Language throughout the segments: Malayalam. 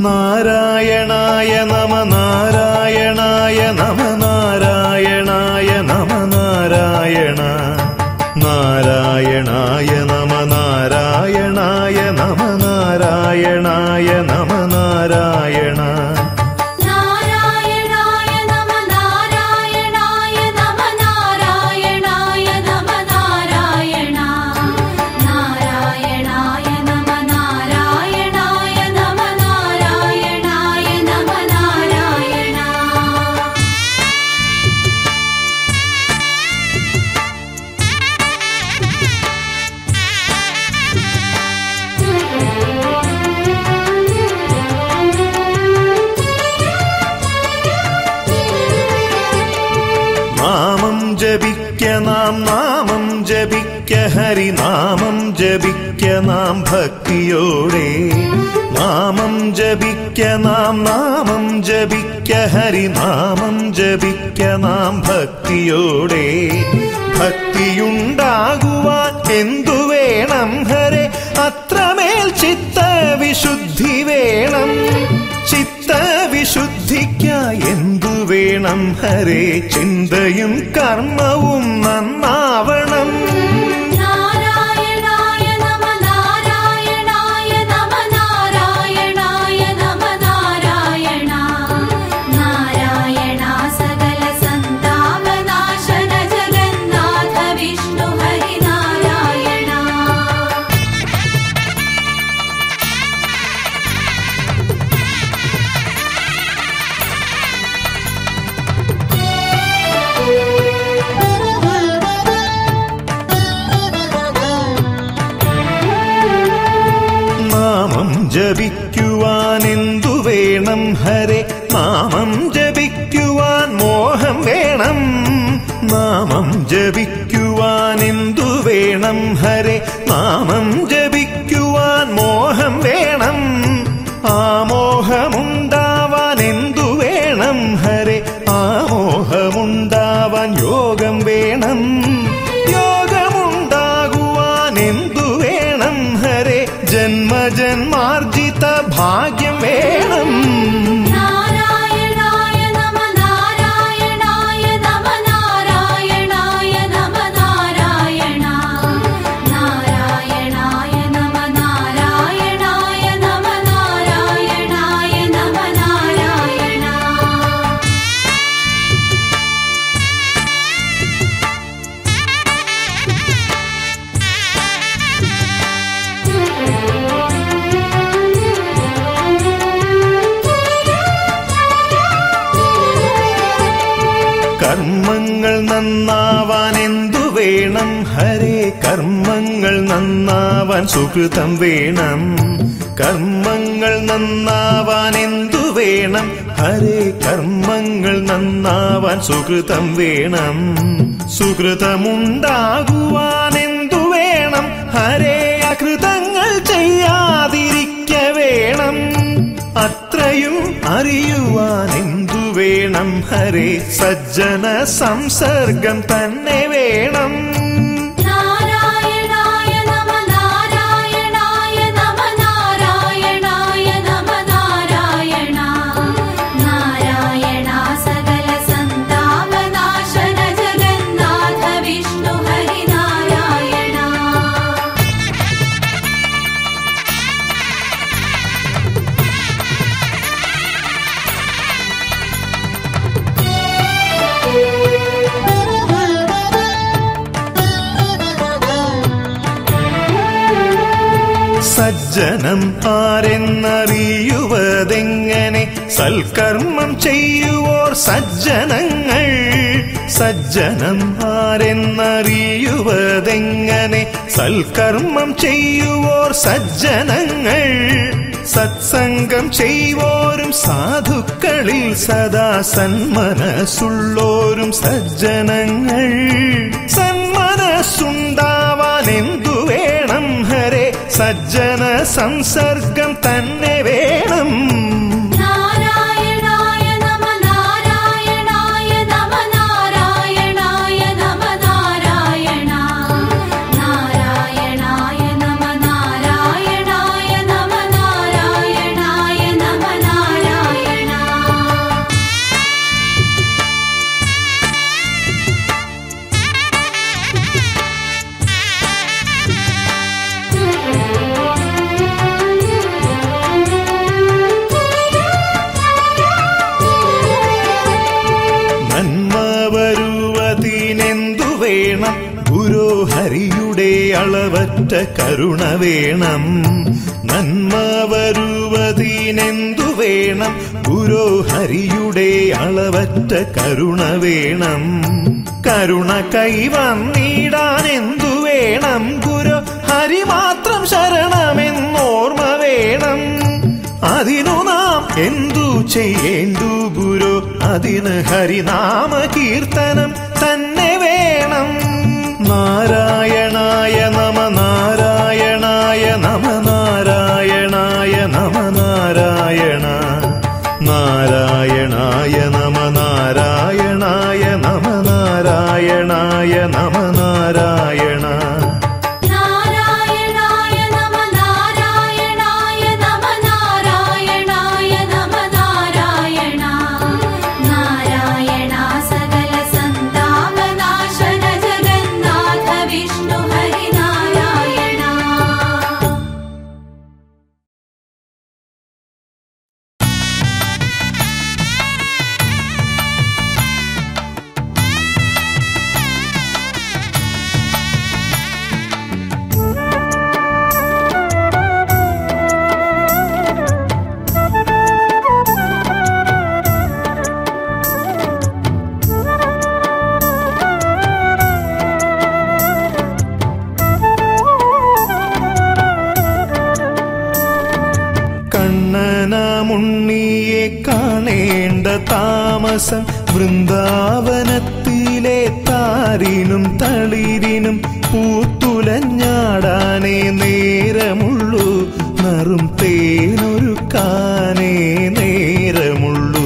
നാരായണായ നമ നാരായണായ നമ നാരായണായ നമ നാരായണ നാരായണായ നമ നാരായണായ നമ നാരായണായ നമ നാരായണ നാരായണായ നമ നാരായണായ നമ നാരായണായ നമ നാരായണ നാരായണായ നമ നാരായണായ നമ നാരായണായ നമ നാരായണ നാമം ജപിക്ക നാം നാമം ജപിക്ക ഹരിനാമം ജപിക്ക നാം ഭക്തിയോടെ നാമം ജപിക്ക നാം നാമം ജപിക്ക ഹരിനാമം ജപിക്ക നാം ഭക്തിയോടെ ഭക്തിയുണ്ടാകുവാൻ എന്തു വേണം ഹരെ അത്രമേൽ ചിത്തവിശുദ്ധി വേണം ചിത്തവിശുദ്ധിക്കായി എന്തു വേണം ഹരേ ചിന്തയും കർമ്മവും നന്നാവണം നാരായണായ നമ നാരായണായ നമ നാരായണായ നമ നാരായണ നാരായണ സകല സന്താപനാശന ജഗന്നാഥ വിഷ്ണു ഹരി നാരായണ നാമം ജപിക്കുവാൻ എന്തു വേണം ഹരെ നാമം ജപിക്കുവാൻ മോഹം വേണം നാമം ജപിക്കുവാൻ എന്തു വേണം ഹരെ നാമം ജപിക്കുവാൻ മോഹം വേണം ആ മോഹമുണ്ടാവാൻ എന്തു വേണം ഹരെ ആ മോഹമുണ്ടാവാൻ യോഗം വേണം യോഗമുണ്ടാകുവാൻ എന്തു വേണം ഹരെ ജന്മജന്മാർജിത ഭാഗ്യം വേണം നാരായണായ നമ നാരായണായ നമ നാരായണായ നമ നാരായണ നാരായണായ നമ നാരായണായ നമ നാരായണായ നമ നാരായണ കർമ്മങ്ങൾ നന്നാവാൻ എന്തു വേണം ഹരേ കർമ്മങ്ങൾ നന്നാവാൻ സുഹൃതം വേണം കർമ്മങ്ങൾ നന്നാവാൻ എന്തു വേണം ഹരേ കർമ്മങ്ങൾ നന്നാവാൻ സുഹൃതം വേണം സുഹൃതമുണ്ടാകുവാൻ എന്തു വേണം ഹരേ അകൃതങ്ങൾ ചെയ്യാതിരിക്ക വേണം അത്രയും അറിയുവാൻ എന്തു വേണം ഹരേ സജ്ജന സംസർഗം തന്നെ വേണം നാരായണായ നമ നാരായണായ നമ നാരായണായ നമ നാരായണ നാരായണ സകല സന്താപനാശന ജഗന്നാഥ വിഷ്ണു ഹരി നാരായണ സജ്ജനം ആരെന്നറിയുവതെങ്ങനെ സൽക്കർമ്മം ചെയ്യുവോർ സജ്ജനങ്ങൾ സജ്ജനം ആരെന്നറിയുവതെങ്ങനെ സൽക്കർമ്മം ചെയ്യുവോർ സജ്ജനങ്ങൾ സത്സംഗം ചെയ്വോരും സാധുക്കളിൽ സദാ സന്മനസ്സുള്ളോരും സജ്ജനങ്ങൾ സന്മനസ്സുണ്ടാവാൻ എന്തു വേണം ഹരെ സജ്ജന സംസർഗം തന്നെ വേണം നാരായണായ നമ നാരായണായ നമ നാരായണായ നമ നാരായണ നാരായണായ നമ നാരായണായ നമ നാരായണായ നമ ഗുരു ഹരിയുടെ അളവറ്റ കരുണ വേണം നന്മ വരുവതിനെന്തു വേണം ഗുരു ഹരിയുടെ അളവറ്റ കരുണ വേണം കരുണ കൈവന്നിടാൻ എന്തു വേണം ഗുരു ഹരി മാത്രം ശരണമെന്നോർമ്മ വേണം അതിനു നാം എന്തു ചെയ്യേണ്ടു ഗുരു അതിന് ഹരിനാമ കീർത്തനം തന്നെ വേണം നാരായണായ നമ നാരായണായ നമ നാരായണായ നമ നാരായണ നാരായണായ നമ നാരായണായ നമ നാരായണായ നമ നാരായണ നാരായണായ നമ നാരായണായ നമ നാരായണായ നമ നാരായണ നാരായണ സകല സന്താപനാശന ജഗന്നാഥ വിഷ്ണു ഹരിനാരായണ കണ്ണനാമുണ്ണിയെ കാണേണ്ട താമസം വൃന്ദാവനത്തിലെ താരിനും തളിരിനും പൂത്തുലഞ്ഞാടാനേ നേരമുള്ളൂ നറും തേനൊരുക്കാനേ നേരമുള്ളൂ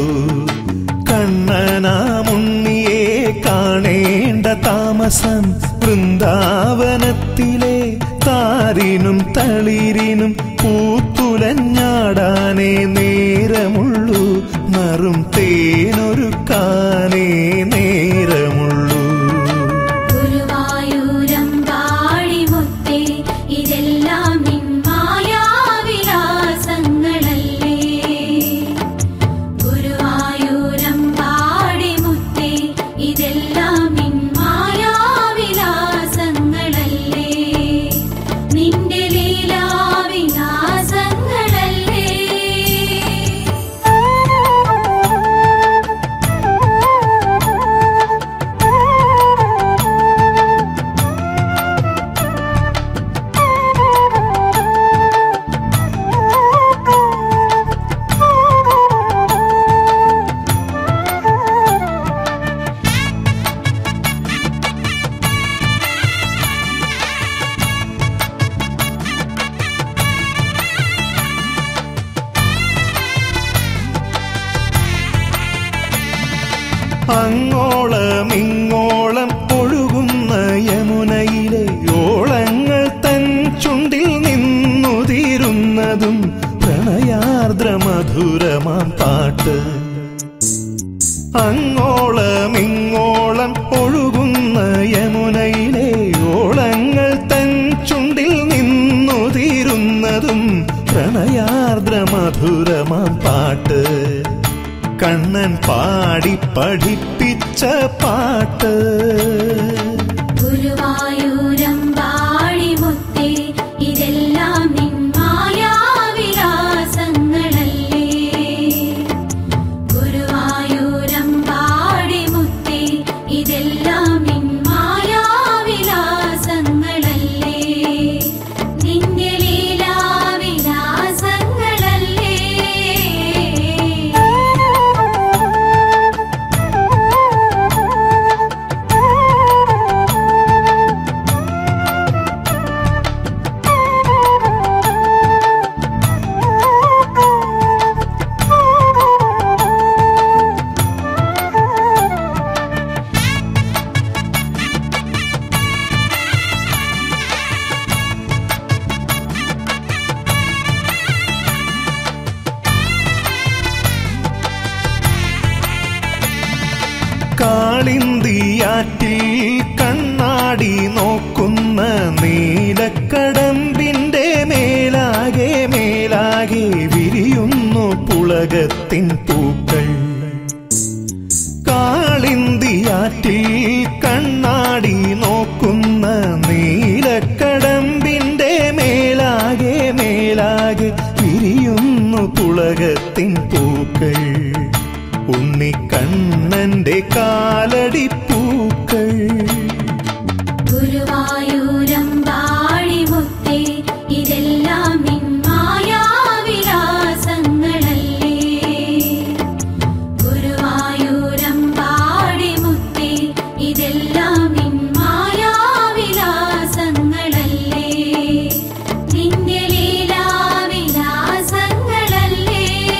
കണ്ണനാമുണ്ണിയെ കാണേണ്ട താമസം വൃന്ദാവനത്തിലെ താരിനും തളിരിനും പൂത്തുലഞ്ഞാടാനേ നേരമുള്ളൂ നറും തേനൊരുക്കാനേ നേരമുള്ളൂ ഗുരുവായൂരം പാടിമുത്തേ ഇതെല്ലാം നിൻ മായാവിലാസങ്ങളല്ലേ ഗുരുവായൂരം പാടിമുത്തേ ഇതെല്ലാം നിൻ മായാവിലാസങ്ങളല്ലേ നിന്റെ ലീലാവിലാസങ്ങളല്ലേ അങ്ങോളം ഇങ്ങോളം ഒഴുകുന്ന യമുനയിലെ ഓളങ്ങൾ തൻ ചുണ്ടിൽ നിന്നുതിരുന്നതും പ്രണയാർദ്ര മധുരമാം പാട്ട് അങ്ങോളം ഇങ്ങോളം ഒഴുകുന്ന യമുനയിലെ ഓളങ്ങൾ തൻ ചുണ്ടിൽ നിന്നുതിരുന്നതും പ്രണയാർദ്ര മധുരമാം പാട്ട് കണ്ണൻ പാടി പഠിപ്പിച്ച പാട്ട് ഗുരുവായൂരം പാടിമുത്തേ ഇതെല്ലാം നിൻ മായാവിലാസങ്ങളല്ലേ ഗുരുവായൂരം പാടിമുത്തേ ഇതെല്ലാം നിൻ മായാവിലാസങ്ങളല്ലേ നിന്റെ ലീലാവിലാസങ്ങളല്ലേ കാളിന്തിയാറ്റിൽ കണ്ണാടി നോക്കുന്ന നീലക്കടമ്പിന്റെ മേലാകെ മേലാകെ വിരിയുന്നു പുളകത്തിൻ പൂക്കൾ കാളിന്തിയാറ്റിൽ കണ്ണാടി നോക്കുന്ന പുളകത്തിൻ പൂക്കൾ ഉണ്ണിക്കണ്ണന്റെ കാലടിപ്പൂക്കൾ ഗുരുവായൂരമ്പാടി മുത്തേ ഇതെല്ലാം നിൻ മായാവിലാസങ്ങളല്ലേ ഗുരുവായൂരമ്പാടി മുത്തേ ഇതെല്ലാം നിൻ മായാവിലാസങ്ങളല്ലേ നിന്റെ ലീലാവിലാസങ്ങളല്ലേ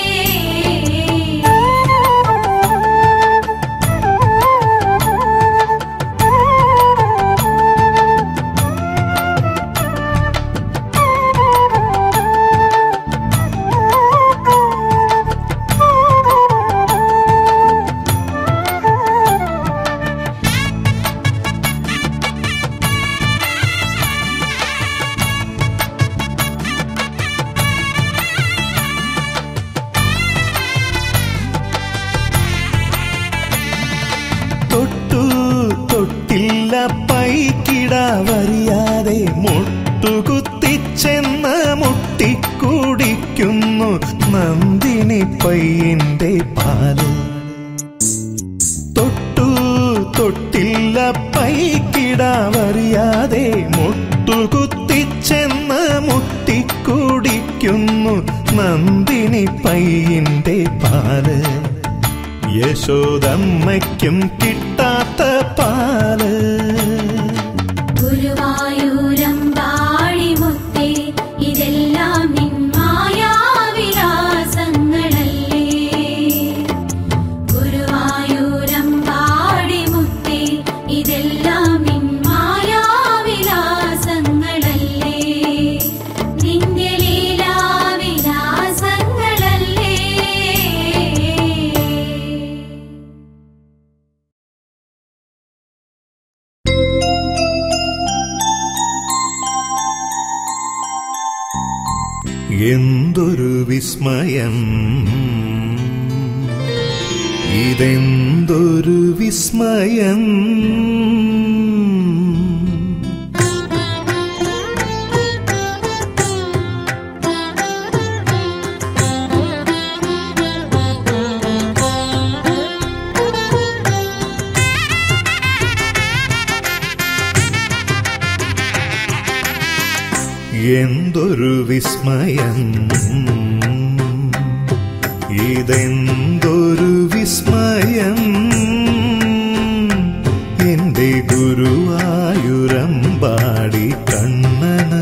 തൊട്ടു തൊട്ടില്ല പൈക്കിടാവറിയാതെ മുട്ടുകുത്തിച്ചെന്ന് മുട്ടിക്കുടിക്കുന്നു നന്ദിനി പയ്യന്റെ പാല് തൊട്ടു തൊട്ടില്ല പൈക്കിടാവറിയാതെ മുട്ടുകുത്തിച്ചെന്ന് മുട്ടിക്കുടിക്കുന്നു നന്ദിനി പയ്യന്റെ പാല് യശോദമ്മയ്ക്കും കിട്ടാത്ത പാല് ഗുരുവായൂരമ്പാടി മുത്തേ ഇതെല്ലാം നിൻ മായാവിലാസങ്ങളല്ലേ ഗുരുവായൂരമ്പാടി മുത്തേ ഇതെല്ലാം നിൻ മായാവിലാസങ്ങളല്ലേ നിന്റെ ലീലാവിലാസങ്ങളല്ലേ എന്തൊരു വിസ്മയം ഇതെന്തൊരു വിസ്മയം എന്തൊരു വിസ്മയം ഇതെന്തൊരു വിസ്മയം എന്റെ ഗുരുവായൂരമ്പാടി കണ്ണന്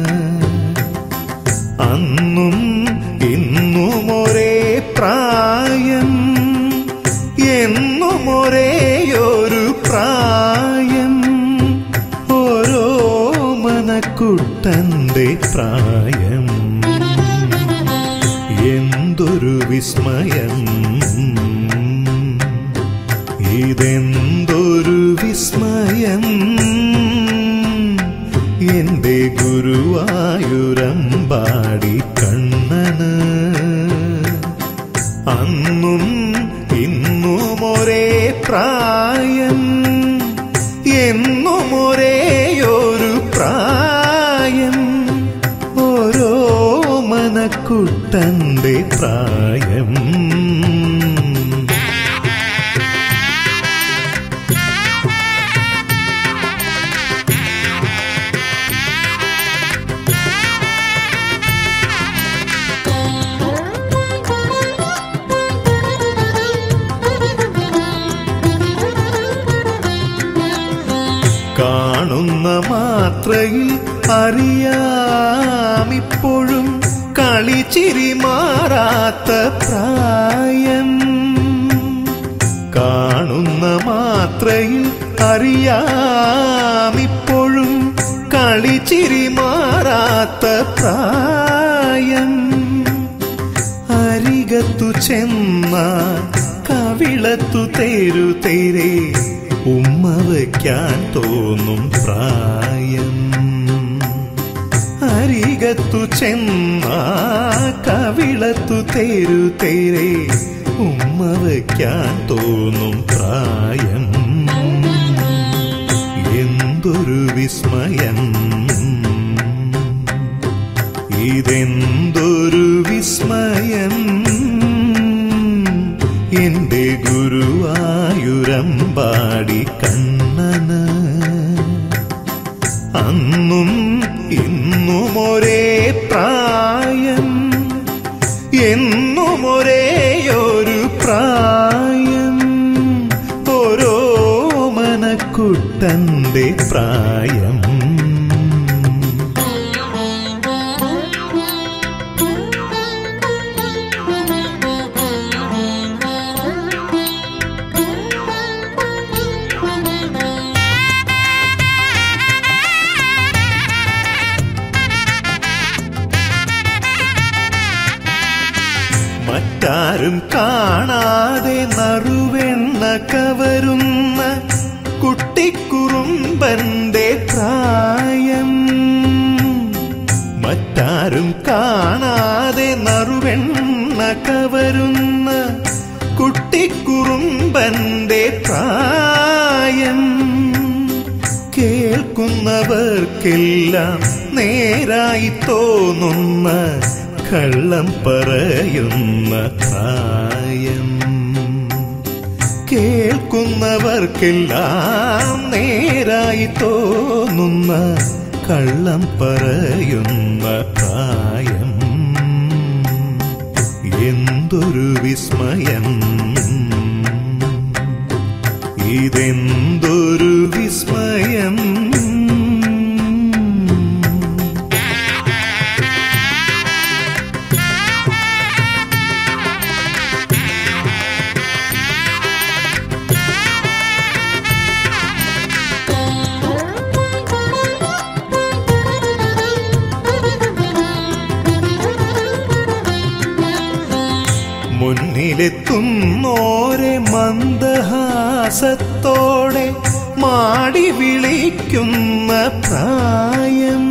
അന്നും ഇന്നും ഒരേ പ്രായം എന്നും ഒരേയൊരു പ്രായം ഓരോ മനക്കുട്ടന്റെ പ്രായം എന്തൊരു വിസ്മയം ഇതെന്തൊരു വിസ്മയം എന്റെ ഗുരുവായൂരമ്പാടി കണ്ണന് അന്നും ഇന്നും ഒരേ പ്രായം എന്നും ഒരേയൊരു പ്രായം ഓരോ മനക്കുട്ടന്റെ പ്രായം കാണുന്ന മാത്രയിൽ അറിയാമിപ്പോഴും കളിച്ചിരി മാറാത്ത പ്രായം കാണുന്ന മാത്രയിൽ അറിയാമിപ്പോഴും കളിച്ചിരി മാറാത്ത പ്രായം അരികത്തു ചെന്ന കവിളത്തു തേരു തേരെ ഉമ്മ വയ്ക്കാൻ തോന്നും പ്രായം അരികത്തു ചെന്ന കവിളത്തു തേരു തേരെ ഉമ്മ വയ്ക്കാൻ തോന്നും പ്രായം എന്തൊരു വിസ്മയം ഇതെന്തൊരു വിസ്മയം എന്റെ ഗുരുവായൂരമ്പാടി കണ്ണന് അന്നും ഇന്നും ഒരേ പ്രായം എന്നും ഒരേയൊരു പ്രായം ഓരോ മനക്കുട്ടന്റെ പ്രായം മറ്റാരും കാണാതെ നറുവെണ്ണ കവരുന്ന കുട്ടിക്കുറുമ്പന്റെ പ്രായം മറ്റാരും കാണാതെ നറുവെണ്ണ കവരുന്ന കുട്ടിക്കുറുമ്പന്റെ പ്രായം കേൾക്കുന്നവർക്കെല്ലാം നേരായി തോന്നുന്ന കള്ളം പറയുന്ന പ്രായം കേൾക്കുന്നവർക്കെല്ലാം നേരായി തോന്നുന്ന കള്ളം പറയുന്ന പ്രായം എന്തൊരു വിസ്മയം ഇതെന്തൊരു വിസ്മയം മുന്നിലെത്തുന്നോരെ മന്ദഹാസത്തോടെ മാടി വിളിക്കുന്ന പ്രായം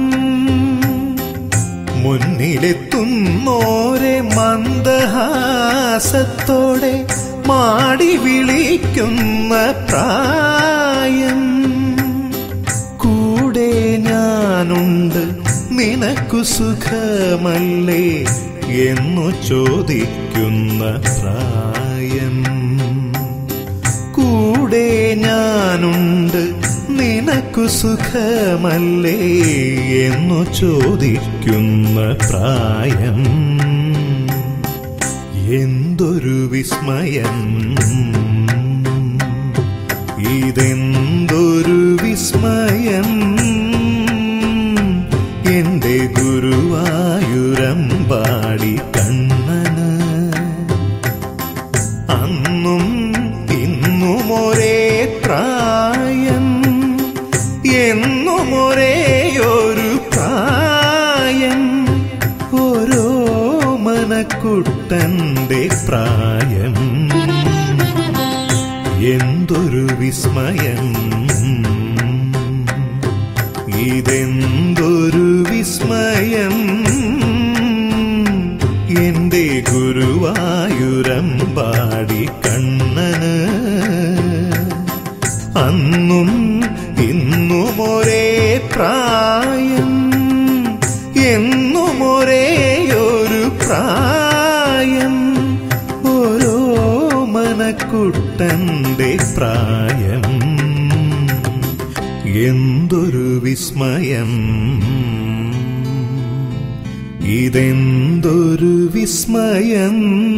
മുന്നിലെത്തുന്നോരെ മന്ദഹാസത്തോടെ മാടി വിളിക്കുന്ന പ്രായം കൂടെ ഞാനുണ്ട് നിനക്കു സുഖമല്ലേ എന്നു ചോദിക്കുന്ന പ്രായം കൂടെ ഞാനുണ്ട് നിനക്കു സുഖമല്ലേ എന്നു ചോദിക്കുന്ന പ്രായം എന്തൊരു വിസ്മയം ഇതെന്തൊരു വിസ്മയം എന്റെ ഗുരുവായൂരമ്പാടി കണ്ണന് അന്നും ഇന്നും ഒരേ പ്രായം എന്നും ഒരേയൊരു പ്രായം ഓരോ മനക്കുട്ടന്റെ പ്രായം എന്തൊരു വിസ്മയം ഇതെന്തൊരു വിസ്മയം എന്റെ ഗുരുവായൂരമ്പാടി കണ്ണന് അന്നും ഇന്നും ഒരേ പ്രായം എന്നും ഒരേയൊരു പ്രായം ഓരോ മനക്കുട്ടന്റെ പ്രായം എന്തൊരു വിസ്മയം ഇതെന്തൊരു വിസ്മയം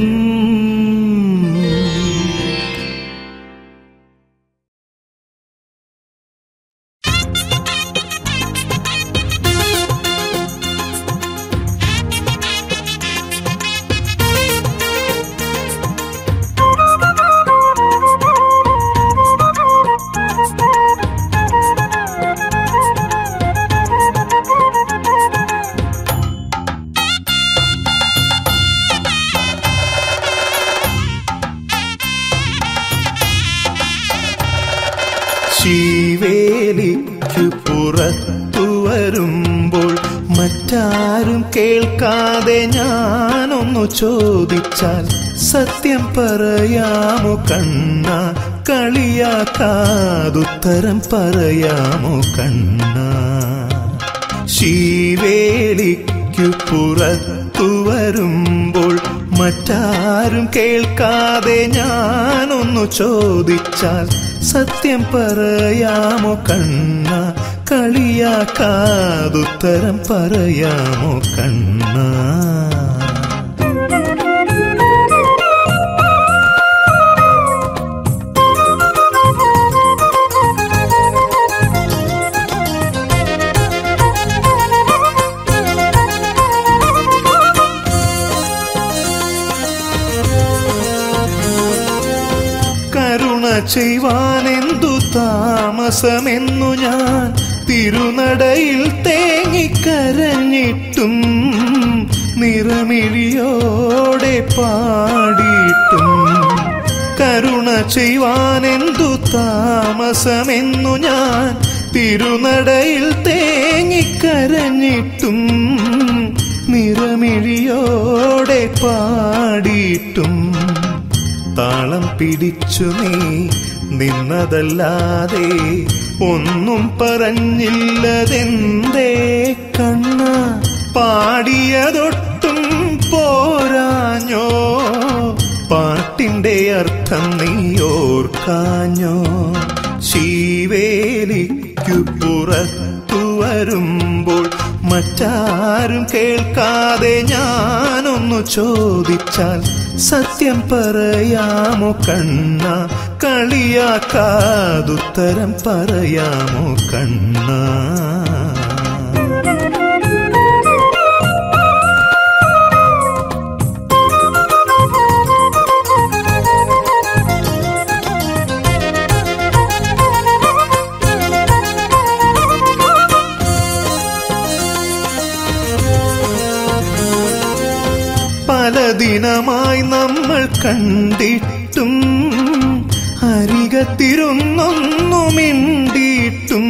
ശീവേലിക്കു പുറത്തു വരുമ്പോൾ മറ്റാരും കേൾക്കാതെ ഞാനൊന്നു ചോദിച്ചാൽ സത്യം പറയാമോ കണ്ണ കളിയാക്കാതുത്തരം പറയാമോ കണ്ണ ശീവേലിക്കു ശീവേലിക്കു പുറത്തു വരുമ്പോൾ മറ്റാരും കേൾക്കാതെ ഞാനൊന്നു ചോദിച്ചാൽ സത്യം പറയാമോ കണ്ണ കളിയാക്കാതുത്തരം പറയാമോ കണ്ണ കരുണ ചെയ്യുവാനെന്തു താമസമെന്നു ഞാൻ തിരുനടയിൽ തേങ്ങിക്കരഞ്ഞിട്ടും നിറമിഴിയോടെ പാടിയിട്ടും കരുണ ചെയ്യുവാനെന്തു താമസമെന്നു ഞാൻ തിരുനടയിൽ തേങ്ങിക്കരഞ്ഞിട്ടും നിറമിഴിയോടെ പാടിയിട്ടും താളം പിടിച്ചു നീ നിന്നതല്ലാതെ ഒന്നും പറഞ്ഞില്ലതെന്തേ കണ്ണ പാടിയതൊട്ടും പോരാഞ്ഞോ പാട്ടിന്റെ അർത്ഥം നീ ഓർക്കാഞ്ഞോ ശീവേലിക്കു പുറത്തു വരുമ്പോൾ മറ്റാരും കേൾക്കാതെ ഞാനൊന്നു ചോദിച്ചാൽ സത്യം പറയാമോ കണ്ണ കളിയാക്കാതുത്തരം പറയാമോ കണ്ണ പല ദിനമായി നമ്മൾ കണ്ടിട്ടും അരികത്തിരുന്നൊന്നു മിണ്ടിയിട്ടും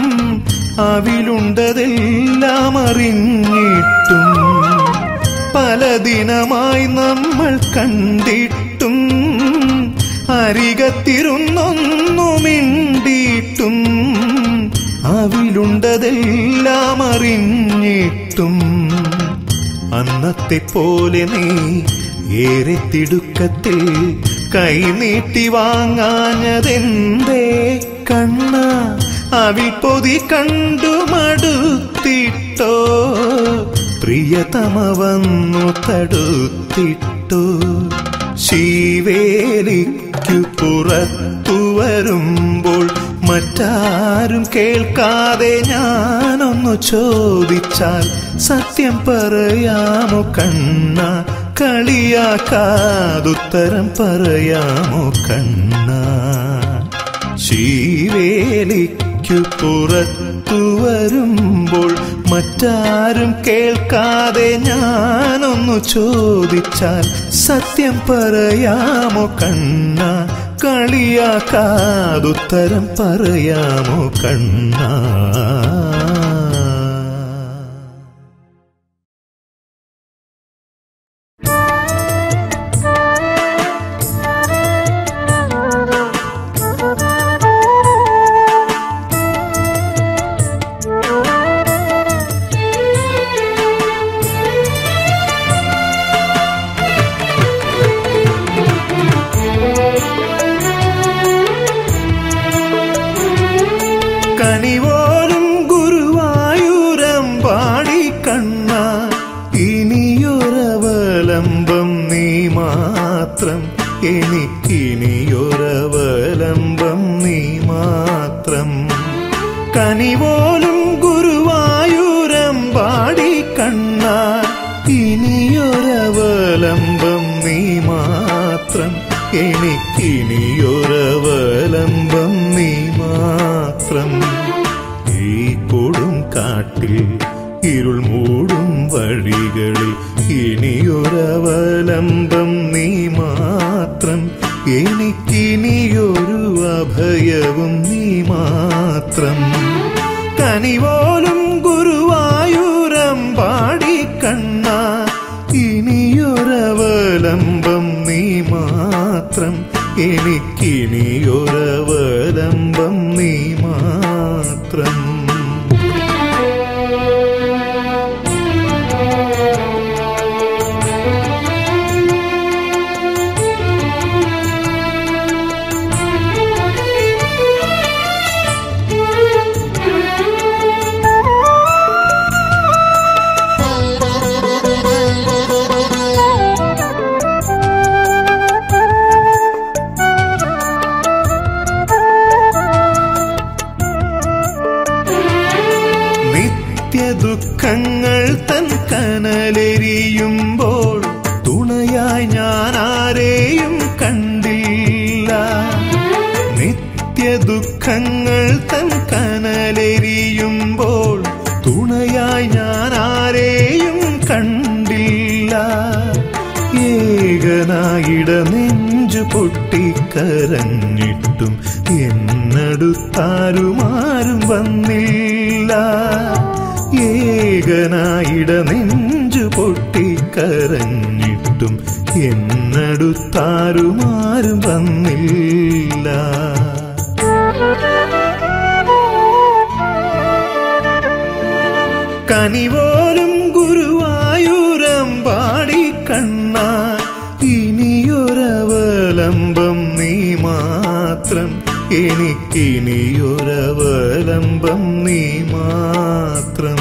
അവിലുണ്ടതെല്ലാം അറിഞ്ഞിട്ടും പല ദിനമായി നമ്മൾ കണ്ടിട്ടും അരികത്തിരുന്നൊന്നു മിണ്ടിയിട്ടും അവിലുണ്ടതെല്ലാം അറിഞ്ഞിട്ടും അന്നത്തെ പോലെ നീ ഏറെ തിടുക്കത്തിൽ കൈനീട്ടി വാങ്ങാഞ്ഞതെന്തേ കണ്ണ അവിൽ പൊതി കണ്ടു മടുത്തിട്ടോ പ്രിയതമ വന്നു തടുത്തിട്ടോ ശീവേലിക്കു പുറത്തു വരുമ്പോൾ മറ്റാരും കേൾക്കാതെ ഞാനൊന്നു ചോദിച്ചാൽ സത്യം പറയാമോ കണ്ണ കളിയാക്കാതുത്തരം പറയാമോ കണ്ണ ശീവേലിക്കു പുറത്തു വരുമ്പോൾ മറ്റാരും കേൾക്കാതെ ഞാനൊന്നു ചോദിച്ചാൽ സത്യം പറയാമോ കണ്ണ കളിയാക്കാതുത്തരം പറയാമോ കണ്ണ കനിവോലും ഗുരുവായൂരം പാടി കണ്ണ ഇനിയൊരവലംബം നീ മാത്രം എനിക്കിനിയൊരവലംബം നീ മാത്രം കനിവോലും ഗുരുവായൂരം പാടി കണ്ണ ഇനിയൊരവലംബം നീ മാത്രം എനിക്കിനിയൊരവലംബം നീ മാത്രം ഈ കൊടും കാട്ടിൽ ഇരുൾ മൂടും വഴികളിൽ ഇനിയൊരവലംബം നീ മാത്രം എനിക്കിനിയൊരു അഭയവും നീ മാത്രം കനിവോലും ഗുരുവായൂരം പാടി കണ്ണ ഇനിയൊരവലംബം നീ മാത്രം എനിക്കിനിയൊരവലംബം നീ മാത്രം നിത്യദുഃഖങ്ങൾ തൻ കനലെരിയുമ്പോൾ തുണയായി ഞാൻ ആരെയും കണ്ടില്ല നിത്യദുഃഖങ്ങൾ തൻ കനലെരിയുമ്പോൾ തുണയായി ഞാൻ ആരെയും കണ്ടില്ല ഏകനായിട നെഞ്ചു പൊട്ടിക്കരഞ്ഞിട്ടും എന്നടുത്താരുമാരും വന്നില്ല ഏകനായിട നെഞ്ചു പൊട്ടിക്കരഞ്ഞിട്ടും എന്നടുത്താരുമാരും വന്നില്ല കനിപോലും ഗുരുവായൂരം പാടി കണ്ണ ഇനിയൊരവലംബം നീ മാത്രം എനിക്കിനിയൊരവലംബം നീ മാത്രം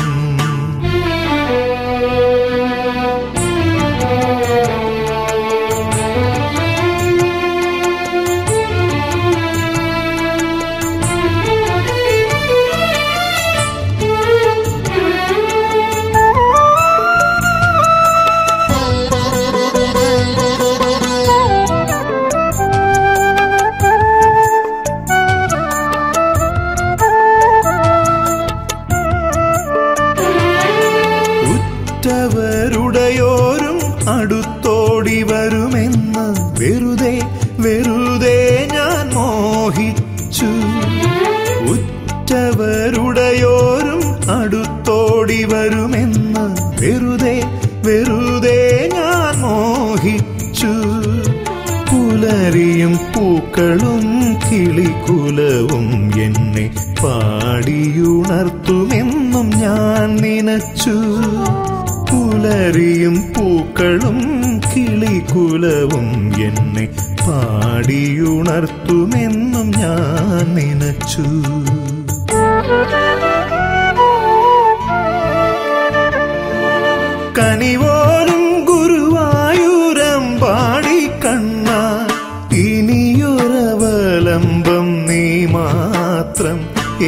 ഉറ്റവരുടയോരും അടുത്തോടി വരുമെന്ന് വെറുതെ വെറുതെ ഞാൻ മോഹിച്ചു ഉറ്റവരുടയോരും അടുത്തോടി വരുമെന്ന് വെറുതെ വെറുതെ ഞാൻ മോഹിച്ചു പുലരിയും പൂക്കളും കിളികുലവും എന്നെ പാടിയുണർത്തുമെന്നും ഞാൻ നനച്ചു പുലരിയും പൂക്കളും കിളികുലവും എന്നെ പാടിയുണർത്തുമെന്നും ഞാൻ നനച്ചു കനിവോലും ഗുരുവായൂരം പാടി കണ്ണ ഇനിയൊരവലംബം നീ മാത്രം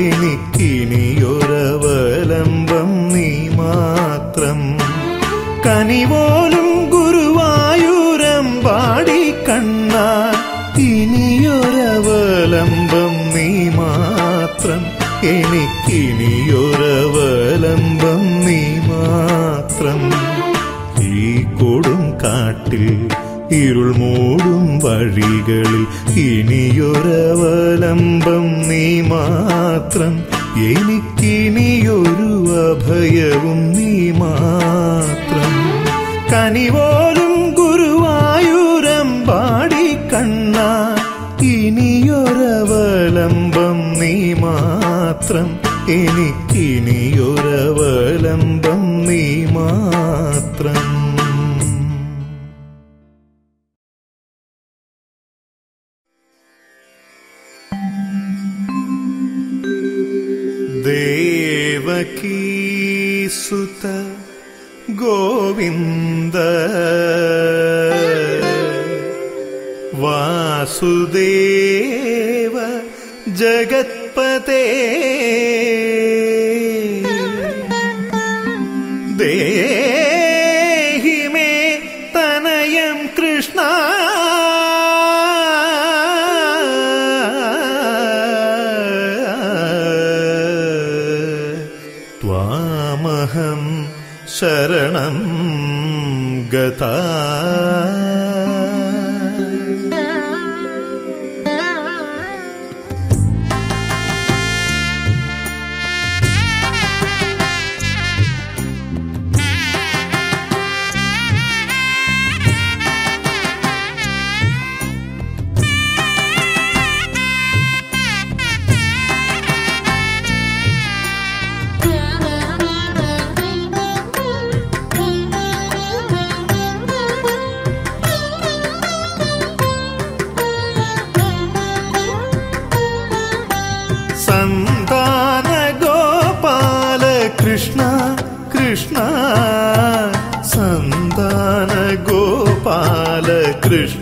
എനിക്കിനിയൊരവലംബം നീ മാത്രം കനിവോലും ഗുരുവായൂരം പാടി കണ്ണ ഇനിയൊരവലംബം നീ മാത്രം എനിക്കിനിയൊരവലംബം നീ മാത്രം ഈ കൊടും കാട്ടിൽ ഇരുൾ മൂടും വഴികളിൽ ഇനിയൊരവലംബം നീ മാത്രം എനിക്കിനിയൊരു അഭയവും നീ മാത്രം കനിവോലും ഗുരുവായൂരം പാടി കണ്ണ ഇനിയൊരവലംബം നീ മാത്രം എനിക്കിനിയൊരവലംബം നീ മാത്രം ദേവകീസുത ഗോവിന്ദ വാസുദേവ ജഗത്പതേ ദേഹി മേ തനയം കൃഷ്ണ ത്വാമഹം ശരണം ഗതാ സന്താന ഗോപാല കൃഷ്ണ കൃഷ്ണ സന്താന ഗോപാല കൃഷ്ണ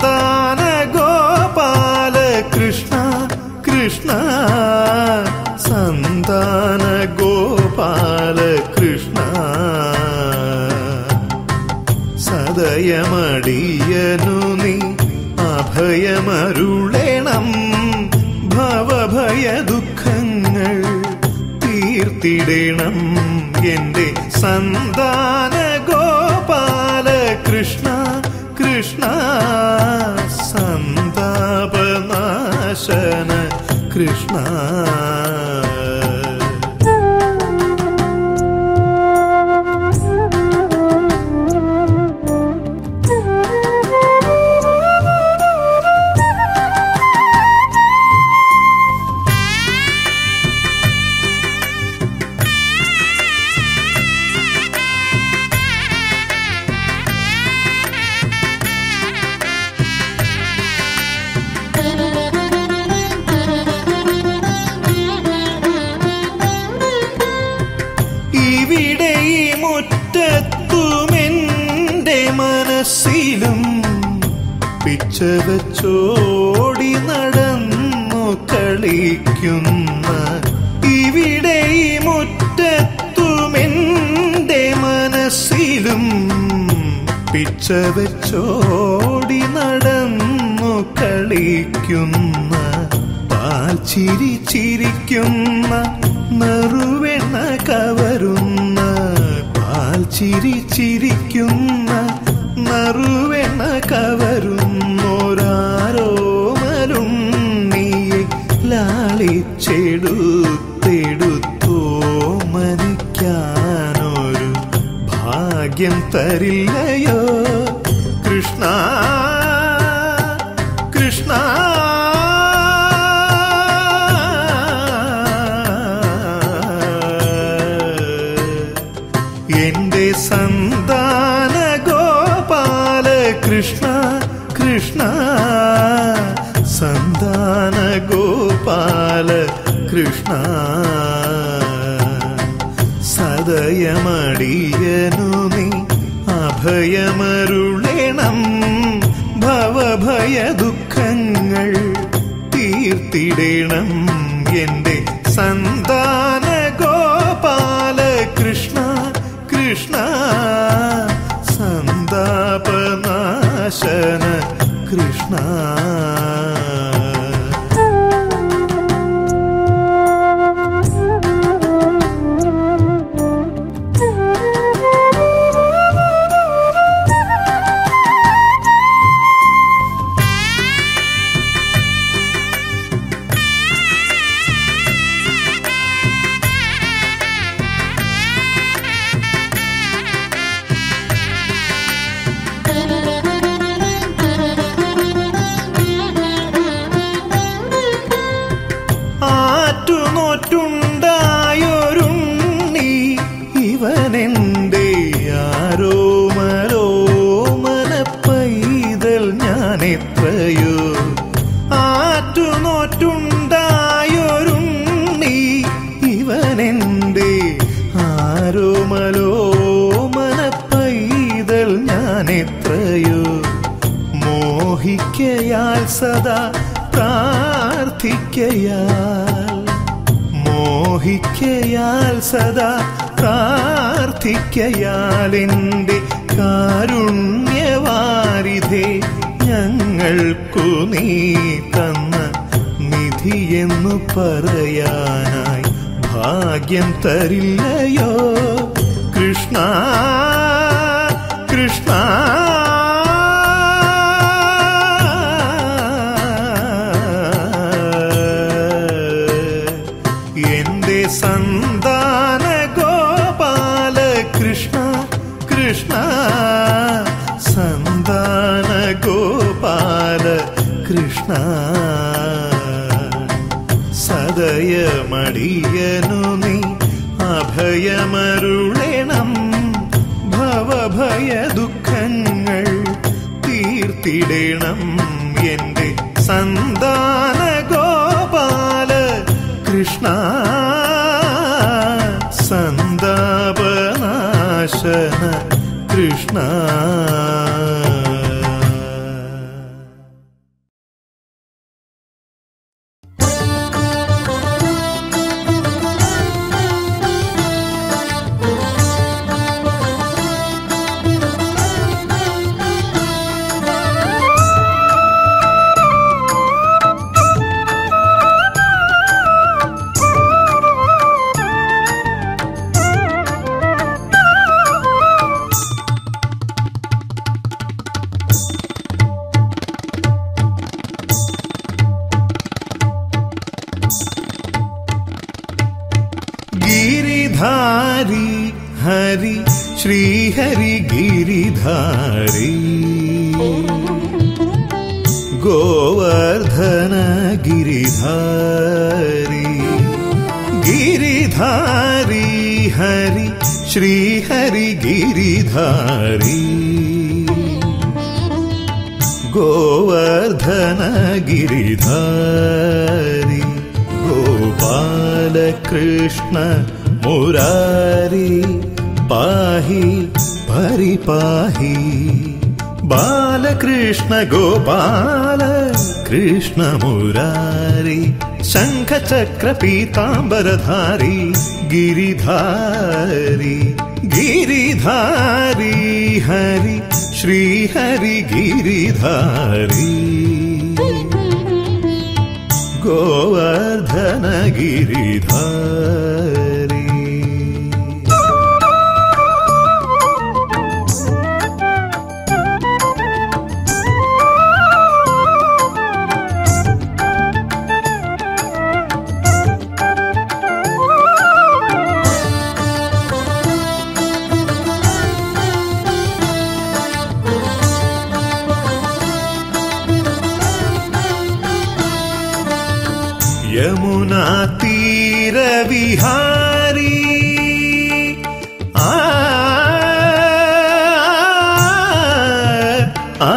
സന്താന ഗോപാല കൃഷ്ണ കൃഷ്ണ സന്താന ഗോപാല കൃഷ്ണ സദയമടിയനു നീ അഭയമരുളേണം ഭവഭയ ദുഃഖങ്ങൾ തീർത്തിടണം എന്റെ സന്താന ഗോപാല കൃഷ്ണ കൃഷ്ണ സന്താപനാശന കൃഷ്ണ ഇവിടെ ഈ മുറ്റത്തുമെന്റെ മനസ്സിലും പിച്ച വെച്ചോടി നടന്നു കളിക്കുന്ന ഇവിടെ ഈ മുറ്റത്തുമെന്റെ മനസ്സിലും പിച്ച വെച്ചോടി നടന്നു കളിക്കുന്ന പാൽ ചിരി ചിരിക്കുന്ന നറുവെണ്ണ കവരുന്ന പാൽ ചിരി ചിരിക്കുന്ന നറുവെണ്ണ കവരുന്നോരാരോമലുണ്ണിയെ ലാളിച്ചെടുത്തെടുത്തോ മനിക്കാനൊരു ഭാഗ്യം തരില്ലയോ കൃഷ്ണ കൃഷ്ണ എന്റെ സന്താന ഗോപാല കൃഷ്ണ കൃഷ്ണ സന്താന ഗോപാല കൃഷ്ണ സദയമടിയനു നീ അഭയമരുളേണം ഭവഭയ ദുഃഖങ്ങൾ തീർത്തിടണം എന്റെ സന്താന ഗോപാല കൃഷ്ണ കൃഷ്ണ സന്താപനാശന കൃഷ്ണ ആറ്റുനോറ്റുണ്ടായൊരുണ്ണി ഇവനെന്റെ ആരോമലോ മനപ്പൈതൽ ഞാൻ എത്രയോ ആറ്റുനോറ്റുണ്ടായൊരുണ്ണി ഇവനെന്റെ ആരോമലോ മനപ്പൈതൽ ഞാൻ എത്രയോ മോഹിക്കയാൽ സദാ പ്രാർത്ഥിക്കയാൽ മോഹിക്കയാൽ സദാ പ്രാർത്ഥിക്കയാൽ എൻ്റെ കാരുണ്യവാരിധേ ഞങ്ങൾക്കു നീ തന്ന നിധിയെന്നു പറയാനായി ഭാഗ്യം തരില്ലയോ കൃഷ്ണ കൃഷ്ണ എന്റെ സന്താന ഗോപാല കൃഷ്ണ കൃഷ്ണ സന്താന ഗോപാല കൃഷ്ണ സദയമടിയനു നീ അഭയമരുളേണം ഭവഭയ ദുഃഖങ്ങൾ തീർത്തിടണം എന്റെ സന്താന ഗോപാല കൃഷ്ണ സന്താപനാശന കൃഷ്ണ ും गिरिधारी हरि श्रीहरि गिरिधारी गोवर्धन गिरिधारी गिरिधारी हरि श्रीहरि गिरिधारी गोवर्धन गिरिधारी गोपालकृष्ण मुरारी पाहि परिपाहि बालकृष्ण गोपाल कृष्ण मुरारी शङ्खचक्र पीताम्बरधारी गिरिधारी गिरिधारी हरि श्रीहरि गिरिधारी गोवर्धन गिरिधारी यमुना तीर विहारी आ, आ,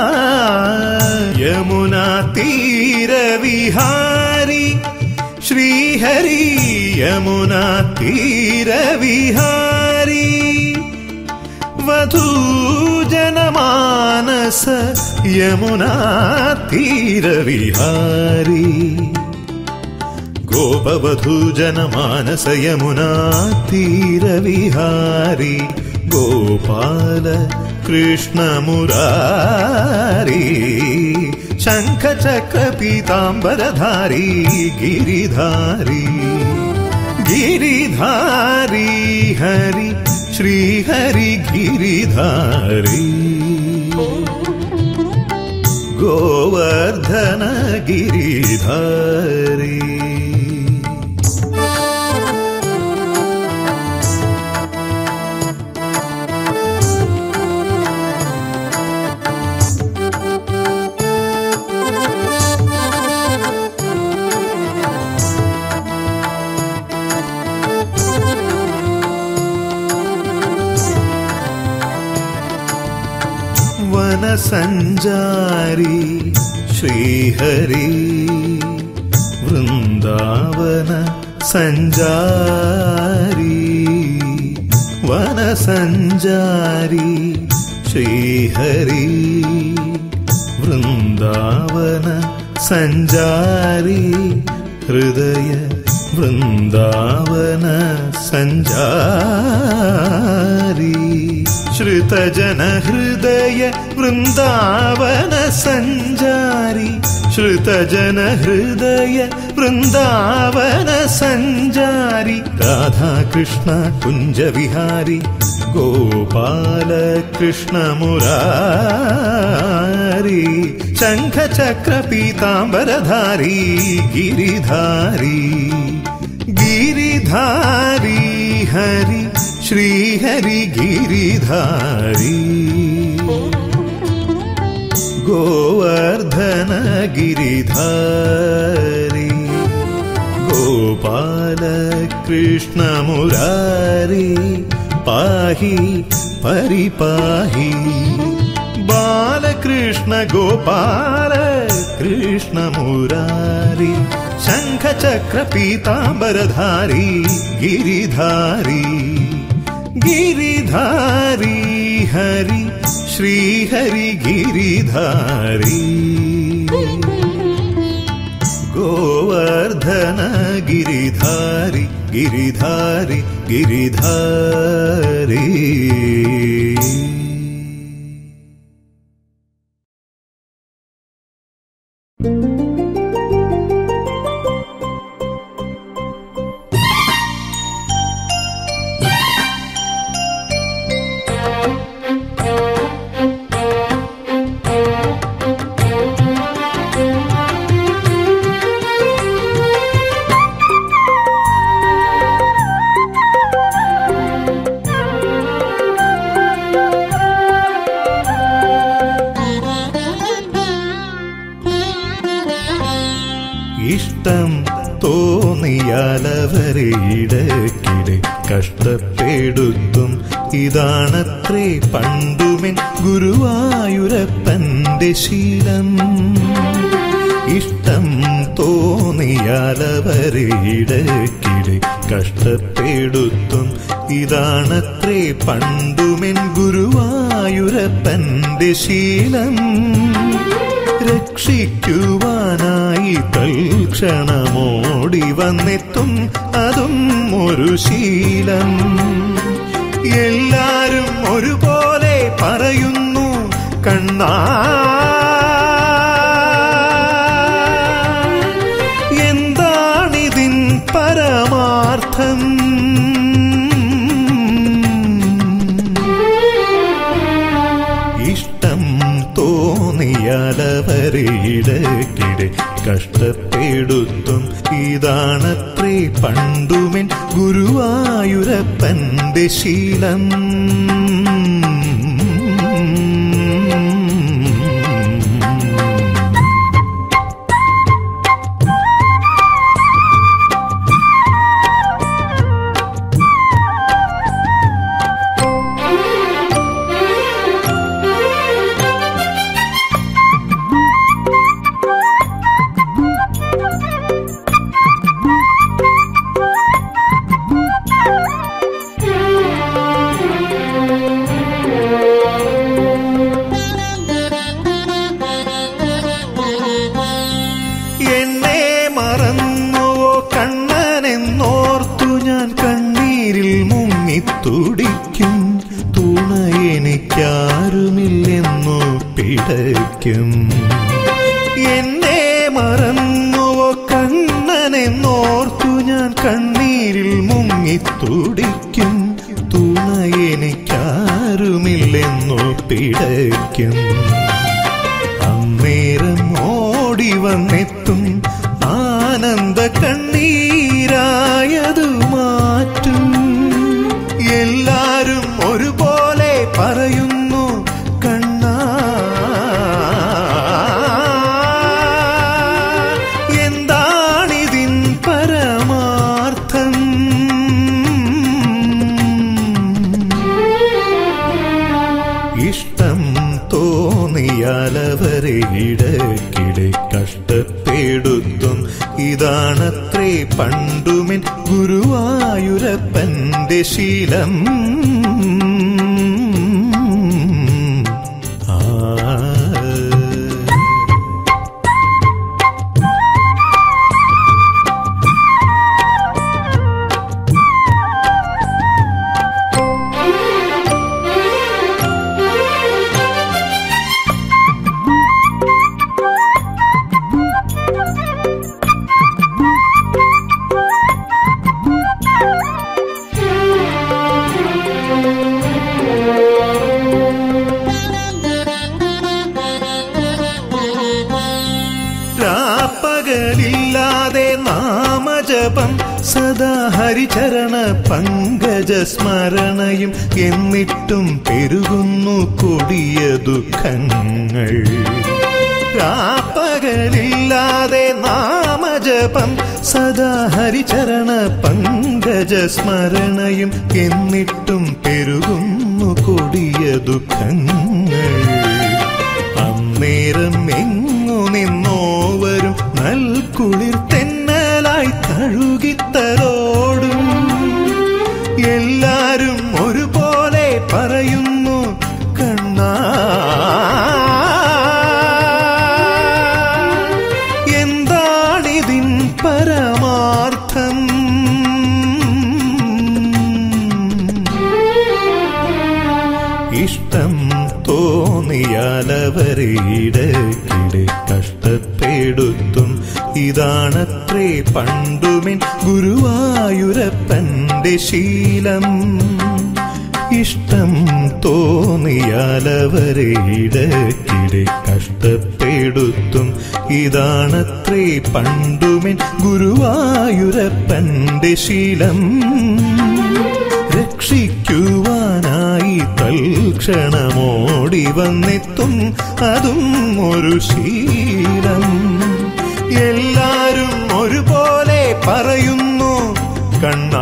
यमुना तीर विहारी श्रीहरि यमुना तीर विहारी वधू जनमानस यमुना तीरविहारी गोपवधू जनमानस यमुना तीरविहारी गोपाल कृष्णमुरारी शङ्खचक्र पीताम्बरधारी गिरिधारी गिरिधारी हरि श्रीहरि गिरिधारी गोवर्धन गिरिधारी वनसञ्जारी श्रीहरि वृन्दावन सञ्जारी वनसञ्जारी श्रीहरि वृन्दावन सञ्जारी हृदय वृन्दावन सञ्जारी श्रुतजन हृदय वृन्दावन सञ्जारी श्रुतजन हृदय वृन्दावन सञ्जारी राधाकृष्ण कुञ्जविहारी गोपाल कृष्ण मुरारी शङ्खचक्र पीताम्बरधारी गिरिधारी गिरिधारी हरि श्रीहरि गिरिधारी गोवर्धन गिरिधारी गोपाल कृष्ण मुरारी पाहि परिपाहि बालकृष्ण गोपाल कृष्ण मुरारी शङ्खचक्र पीताम्बरधारी गिरिधारी गिरिधारी हरि श्रीहरि गिरिधारी गोवर्धन गिरिधारि गिरिधारि गिरिधारी ും തോന്നിയാലവരെ ഇടയ്ക്കിടെ കഷ്ടപ്പെടുത്തും ഇതാണത്രേ പണ്ടുമെൻ ഗുരുവായൂരപ്പന്റെ ശീലം ഇഷ്ടം തോന്നിയാലവരെ ഇടയ്ക്കിടെ കഷ്ടപ്പെടുത്തും ഇതാണത്രേ പണ്ടുമെൻ ഗുരുവായൂരപ്പന്റെ ശീലം രക്ഷിക്കുവാനായി തൽക്ഷണമോടി വന്നെത്തും അതും ഒരു ശീലം എല്ലാരും ഒരുപോലെ പറയുന്നു കണ്ണാ എന്താണിതിൻ പരമാർത്ഥം ഇഷ്ടം തോന്നിയാലവരെ ഇടയ്ക്കിടെ കഷ്ടപ്പെടുത്തും ഇതാണത്രേ പണ്ടുമെൻ ഗുരുവായൂരപ്പന്റെ ശീലം എന്നെ മറന്നുവോ കണ്ണനെന്നോർത്തു ഞാൻ കണ്ണീരിൽ മുങ്ങിത്തുടിക്കും തുണ എനിക്കാരുമില്ലെന്നു പിടയ്ക്കും എന്നെ മറന്നുവോ കണ്ണനെന്നോർത്തു ഞാൻ കണ്ണീരിൽ മുങ്ങിത്തുടിക്കും തുണ എനിക്കാരുമില്ലെന്നു പിടയ്ക്കും അന്നേരം ഓടി വന്നെത്തും ആനന്ദ കണ്ണീരായതു മാറ്റും എല്ലാരും ഒരുപോലെ പറയുന്നു കണ്ണാ എന്താണിതിൻ പരമാർത്ഥം ഇഷ്ടം തോന്നിയാലവരെ ഇടയ്ക്കിടെ കഷ്ടപ്പെടുത്തും ഇതാണത്രേ പണ്ടുമെൻ ഗുരുവായൂരപ്പന്റെ ശീലം ആ രാപ്പകലില്ലാതെ നാമജപം സദാ ഹരിചരണ പങ്കജ സ്മരണയും എന്നിട്ടും പെരുകുന്നു കൊടിയ ദുഃഖങ്ങൾ രാപ്പകലില്ലാതെ നാമജപം സദാ ഹരിചരണ പങ്കജ സ്മരണയും എന്നിട്ടും പെരുകുന്നു കൊടിയ ദുഃഖങ്ങൾ അന്നേരം എങ്ങു നിന്നോ വരും നൽകുളിർ തെന്നലായി തഴുകിത്തരോടും എല്ലാരും ഒരുപോലെ പറയുന്നു കണ്ണാ എന്താണിതിൻ പരമാർത്ഥം ഇഷ്ടം തോന്നിയാലവരെ ഇടയ്ക്കിടെ കഷ്ടപ്പെടുത്തും ഇതാണത്രേ പണ്ടുമെൻ ഗുരുവായൂരപ്പന്റെ ശീലം ഇഷ്ടം തോന്നിയാലവരെ ഇടയ്ക്കിടെ കഷ്ടപ്പെടുത്തും ഇതാണത്രേ പണ്ടുമെൻ ഗുരുവായൂരപ്പന്റെ ശീലം രക്ഷിക്കുവാനായി തൽക്ഷണമോടി വന്നെത്തും അതും ഒരു ശീലം എല്ലാരും ഒരുപോലെ പറയുന്നു കണ്ണാ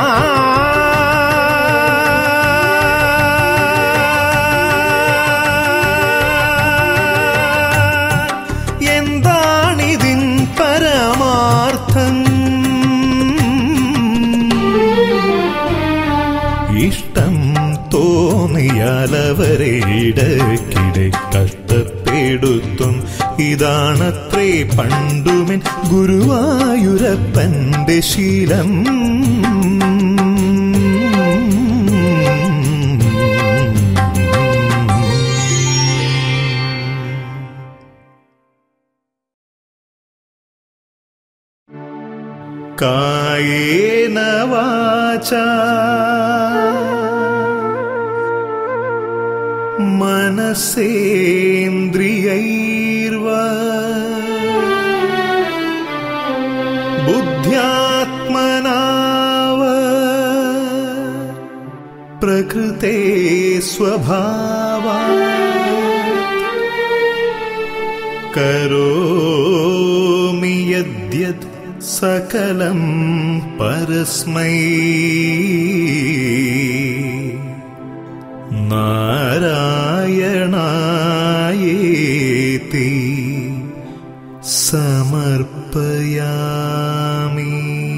എന്താണിതിൻ പരമാർത്ഥം ഇഷ്ടം തോന്നിയാലവരെ ഇടയ്ക്കിടെ കഷ്ടപ്പെടുത്തും ഇതാണത്രേ പണ്ടുമെൻ ഗുരുവായൂരപ്പന്റെ ശീലം കായേന വാച മനസേന്ദ്രിയൈർവ ബുദ്ധ്യാത്മനാവ പ്രകൃതേ സ്വഭാവ കരോമി യദ്യത് സകലം പരസ്മൈ നാരായണായേതി സമർപ്പയാമി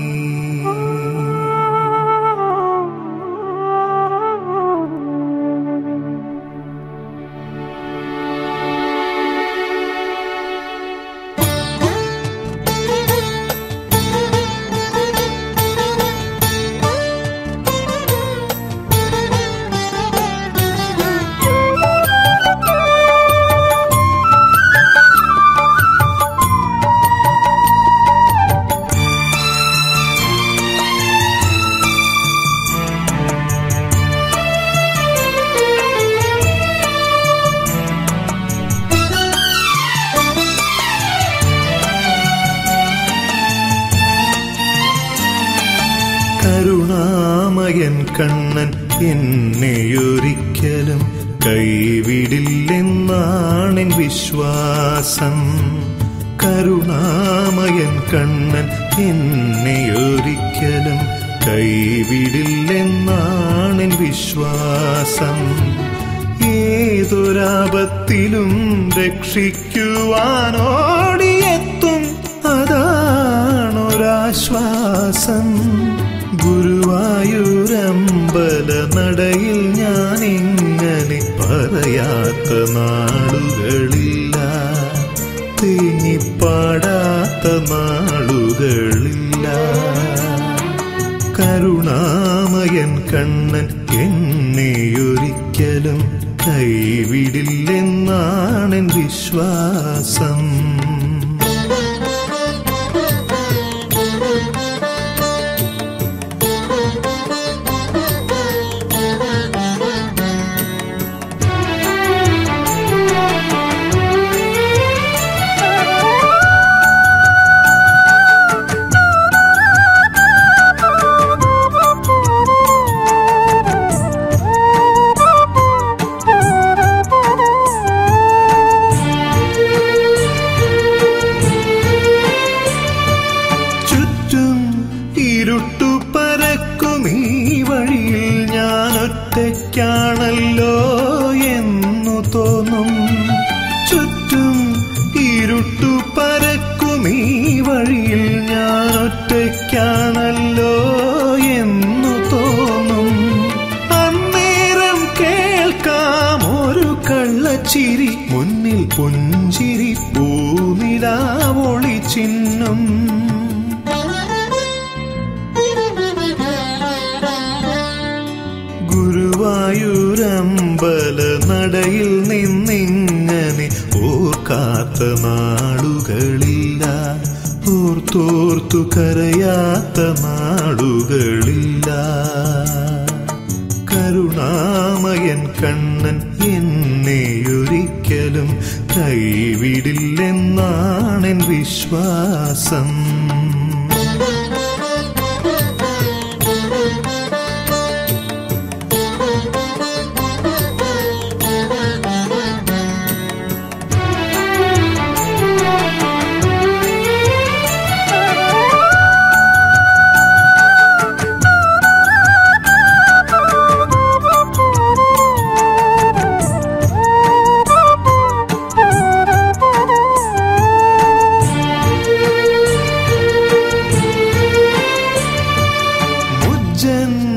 കരുണാമയൻ കണ്ണൻ എന്നെയൊരിക്കലും കൈവിടില്ലെന്നാണെൻ വിശ്വാസം കരുണാമയൻ കണ്ണൻ എന്നെയൊരിക്കലും കൈവിടില്ലെന്നാണെൻ വിശ്വാസം ഏതൊരാപത്തിലും രക്ഷിക്കുവാനോടിയെത്തും അതാണൊരാശ്വാസം ഗുരുവായൂരമ്പല നടയിൽ ഞാൻ ഇങ്ങനെ പറയാത്ത നാളുകളില്ല തേങ്ങിപ്പാടാത്ത നാളുകളില്ല കരുണാമയൻ കണ്ണൻ എന്നെയൊരിക്കലും കൈവിടില്ലെന്നാണെൻ വിശ്വാസം ചുറ്റും ഇരുട്ടു പരക്കും ഈ വഴിയിൽ ഞാൻ ഒറ്റയ്ക്കാണല്ലോ എന്നു തോന്നും ചുറ്റും ഇരുട്ടു പരക്കും ഈ വഴിയിൽ ഞാൻ ഒറ്റയ്ക്കാണല്ലോ എന്നു തോന്നും അന്നേരം കേൾക്കാം ഒരു കള്ളച്ചിരി മുന്നിൽ പുഞ്ചിരി പൂനിലാവൊളി ചിഹ്നം ഗുരുവായൂരമ്പല നടയിൽ നിന്നിങ്ങനെ ഓർക്കാത്ത നാളുകളില്ല ഓർത്തോർത്തു കരയാത്ത നാളുകളില്ല കരുണാമയൻ കണ്ണൻ എന്നെയൊരിക്കലും കൈവിടില്ലെന്നാണെൻ വിശ്വാസം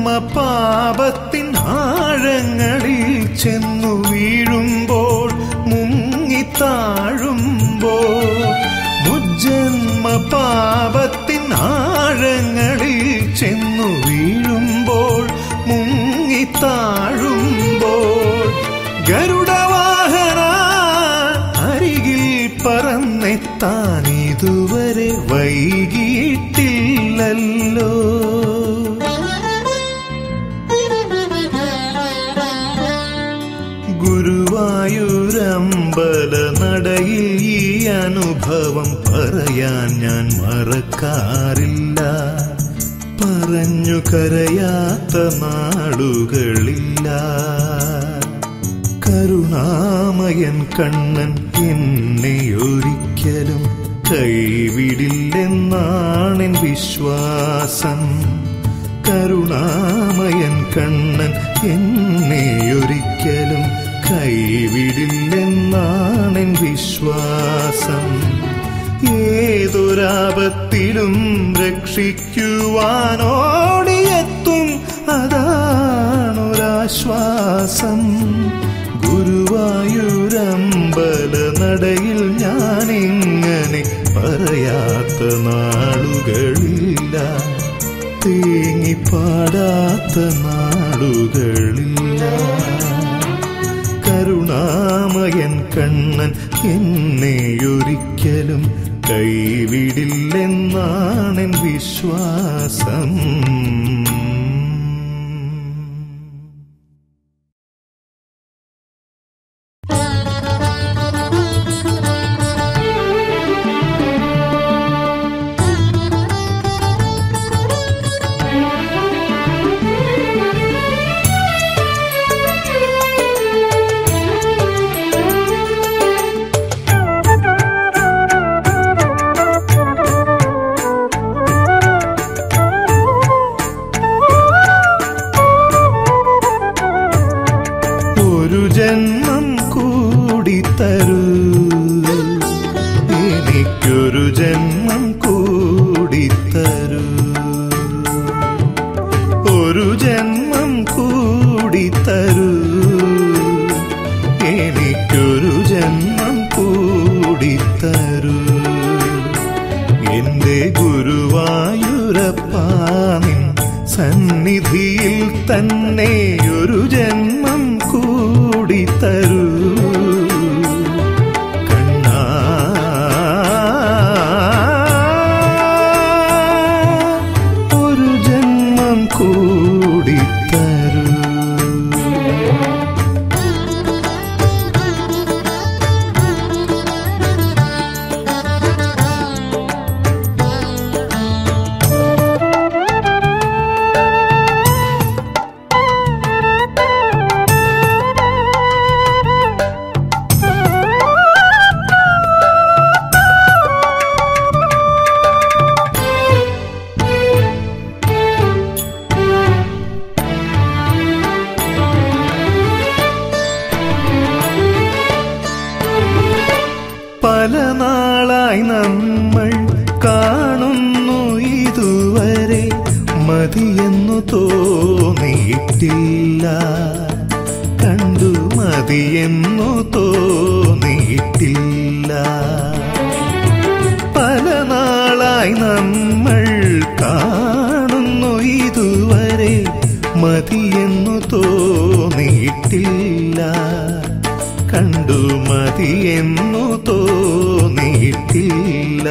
ജന്മ പാപത്തിൻ ആഴങ്ങളിൽ ചെന്നു വീഴുമ്പോൾ മുങ്ങിത്താഴുമ്പോൾ മുജ്ജന്മ പാപത്തിൻ ആഴങ്ങളിൽ ചെന്നു വീഴുമ്പോൾ മുങ്ങിത്താഴുമ്പോൾ ഗരുഡവാഹന അരികിൽ പറന്നെത്താൻ ഇതുവരെ വൈകിയിട്ടില്ലല്ലോ ഗുരുവായൂരമ്പല നടയിൽ ഈ അനുഭവം പറയാൻ ഞാൻ മറക്കാറില്ല പറഞ്ഞു കരയാത്ത നാളുകളില്ല കരുണാമയൻ കണ്ണൻ എന്നെ ഒരിക്കലും കൈവിടില്ലെന്നാണെൻ വിശ്വാസം കരുണാമയൻ കണ്ണൻ എന്നെ ഒരിക്കലും കൈവിടില്ലെന്നാണെൻ വിശ്വാസം ഏതൊരാപത്തിലും രക്ഷിക്കുവാനോടിയെത്തും അതാണൊരാശ്വാസം ഗുരുവായൂരമ്പല നടയിൽ ഞാനിങ്ങനെ പറയാത്ത നാളുകളില്ല തേങ്ങിപ്പാടാത്ത നാളുകളില്ല കരുണാമയൻ കണ്ണൻ എന്നെയൊരിക്കലും കൈവിടില്ലെന്നാണെൻ വിശ്വാസം ഒരു ജന്മം കൂടി തരൂ എനിക്കൊരു ജന്മം കൂടി തരൂ ഒരു ജന്മം കൂടി തരൂ എനിക്കൊരു ജന്മം കൂടി തരൂ എന്റെ ഗുരുവായൂരപ്പാനിൻ സന്നിധിയിൽ തന്നെ ഒരു ജന്മം കൂടി തരൂ കണ്ണാ ഒരു ജന്മം കൂടി തരൂ പല നാളായി നമ്മൾ കാണുന്നു ഇതുവരെ മതിയെന്നു തോന്നിയിട്ടില്ല കണ്ടു മതിയെന്നു തോന്നിയിട്ടില്ല പല നാളായി നമ്മൾ കാണുന്നു ഇതുവരെ മതിയെന്നു തോന്നിയിട്ടില്ല കണ്ടു മതിയെന്നു തോന്നിയിട്ടില്ല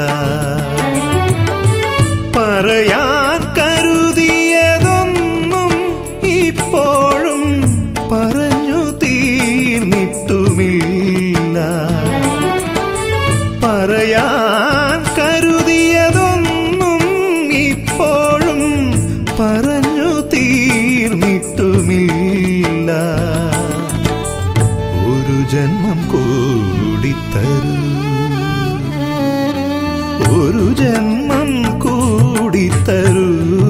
പറയാൻ കരുതിയതൊന്നും ഇപ്പോഴും പറഞ്ഞു തീർന്നിട്ടുമില്ല പറയാൻ കരുതിയതൊന്നും ഇപ്പോഴും പറഞ്ഞു തീർന്നിട്ടുമില്ല ഒരു ജന്മം കൂടി തരൂ ഒരു ജന്മം കൂടി തരൂ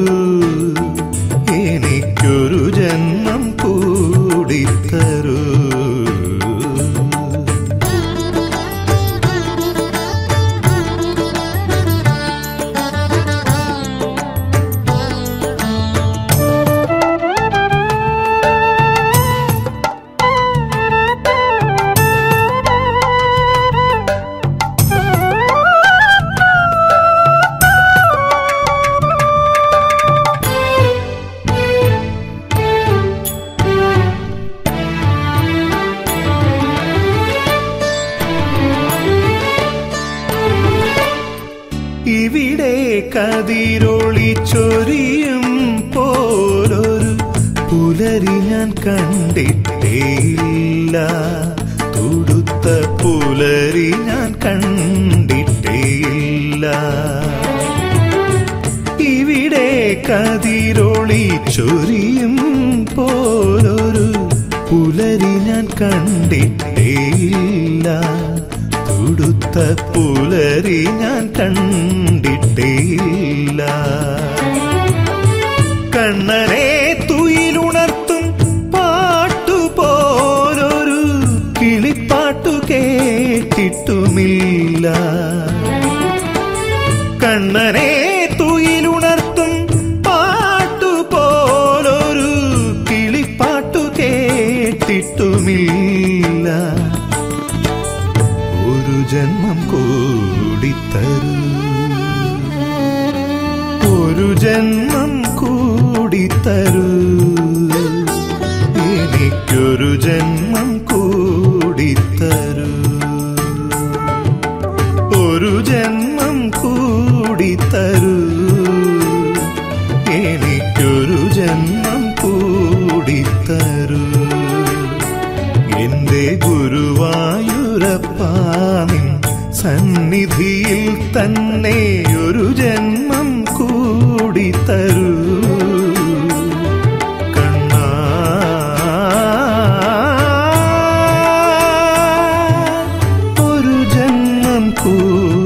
എനിക്കൊരു ജന്മം കൂടി തരൂ Thank കതിരൊളി ചൊരിയും പോലൊരു പുലരി ഞാൻ കണ്ടിട്ടേയില്ല തുടുത്ത പുലരി ഞാൻ കണ്ടിട്ടേയില്ല ഇവിടെ കതിരൊളി ചൊരിയും പോലൊരു പുലരി ഞാൻ കണ്ടിട്ടേയില്ല തുടുത്ത പുലരി ഞാൻ കണ്ടിട്ടേയില്ല കണ്ണനെ തുയിലുണർത്തും പാട്ടുപോലൊരു കിളിപ്പാട്ടു കേട്ടിട്ടുമില്ല കണ്ണനെ തുയിലുണർത്തും പാട്ടുപോലൊരു കിളിപ്പാട്ടു കേട്ടിട്ടുമില്ല ഒരു ജന്മം കൂടിത്തരൂ ഒരു ജന്മം കൂടിത്തരൂ എനിക്കൊരു ജന്മം കൂടിത്തരൂ ഒരു ജന്മം കൂടിത്തരൂ എനിക്കൊരു ജന്മം കൂടിത്തരൂ എന്റെ ഗുരുവായൂരപ്പാനിൻ സന്നിധിയിൽ തന്നെ ഒരു ജന്മം കൂടിത്തരൂ കണ്ണാ ഒരു ജന്മം കൂടി